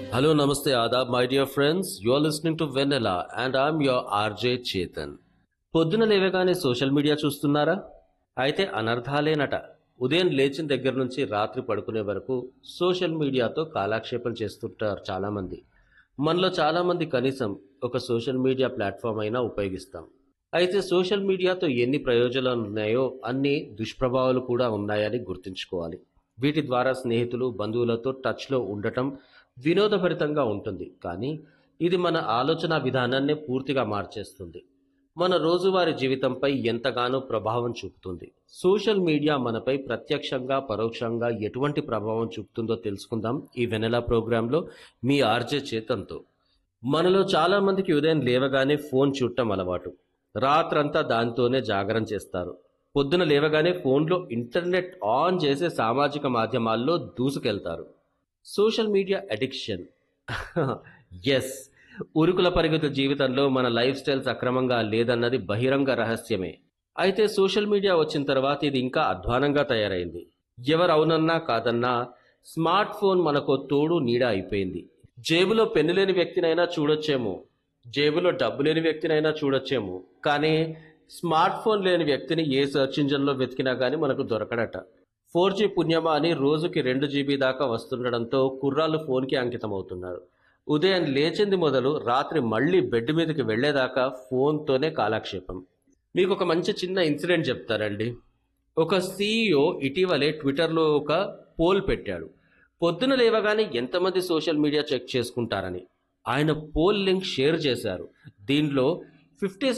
Hello, Namaste, Adab, my dear friends. You are listening to Vanilla and I'm your RJ Chetan. పొద్దున లేవగానే social media చూస్తున్నారా అయితే అనర్థాలేనట ఉదయం లేచిన దగ్గర నుంచి రాత్రి పడుకునే వరకు సోషల్ మీడియాతో కాలక్షేపం చేస్తుంటారు చాలామంది మనలో చాలామంది కనీసం ఒక సోషల్ మీడియా ప్లాట్ఫామ్ అయినా ఉపయోగిస్తాం అయితే సోషల్ మీడియాతో ఎన్ని ప్రయోజనాలు ఉన్నాయో అన్ని దుష్ప్రభావాలు కూడా ఉన్నాయని గుర్తుంచుకోవాలి వీటి ద్వారా స్నేహితులు బంధువులతో టచ్లో ఉండటం వినోదభరితంగా ఉంటుంది కానీ ఇది మన ఆలోచన విధానాన్నే పూర్తిగా మార్చేస్తుంది మన రోజువారీ జీవితంపై ఎంతగానో ప్రభావం చూపుతుంది సోషల్ మీడియా మనపై ప్రత్యక్షంగా పరోక్షంగా ఎటువంటి ప్రభావం చూపుతుందో తెలుసుకుందాం ఈ వెనెలా ప్రోగ్రాంలో మీ ఆర్జే చేతంతో మనలో చాలా మందికి ఉదయం లేవగానే ఫోన్ చూడటం అలవాటు రాత్రంతా దాంతోనే జాగరణ చేస్తారు పొద్దున లేవగానే ఫోన్లో ఇంటర్నెట్ ఆన్ చేసే సామాజిక మాధ్యమాల్లో దూసుకెళ్తారు సోషల్ మీడియా అడిక్షన్ ఎస్ ఉరుకుల పరిగెత్త జీవితంలో మన లైఫ్ స్టైల్ సక్రమంగా లేదన్నది బహిరంగ రహస్యమే అయితే సోషల్ మీడియా వచ్చిన తర్వాత ఇది ఇంకా అధ్వానంగా తయారైంది ఎవరు అవునన్నా కాదన్నా స్మార్ట్ ఫోన్ మనకు తోడు నీడ అయిపోయింది జేబులో పెన్ను లేని వ్యక్తినైనా చూడొచ్చేమో జేబులో డబ్బు లేని వ్యక్తినైనా చూడొచ్చేమో కానీ స్మార్ట్ ఫోన్ లేని వ్యక్తిని ఏ సెర్చ్ ఇంజన్లో వెతికినా కానీ మనకు దొరకడట ఫోర్ జీ పుణ్యమా అని రోజుకి రెండు జీబీ దాకా వస్తుండడంతో కుర్రాళ్ళు ఫోన్కి అంకితం అవుతున్నారు ఉదయం లేచింది మొదలు రాత్రి మళ్ళీ బెడ్ మీదకి వెళ్ళేదాకా ఫోన్తోనే కాలక్షేపం మీకు ఒక మంచి చిన్న ఇన్సిడెంట్ చెప్తారండి ఒక సీఈఓ ఇటీవలే ట్విట్టర్లో ఒక పోల్ పెట్టాడు పొద్దున లేవగానే ఎంతమంది సోషల్ మీడియా చెక్ చేసుకుంటారని ఆయన పోల్ లింక్ షేర్ చేశారు దీనిలో ఫిఫ్టీ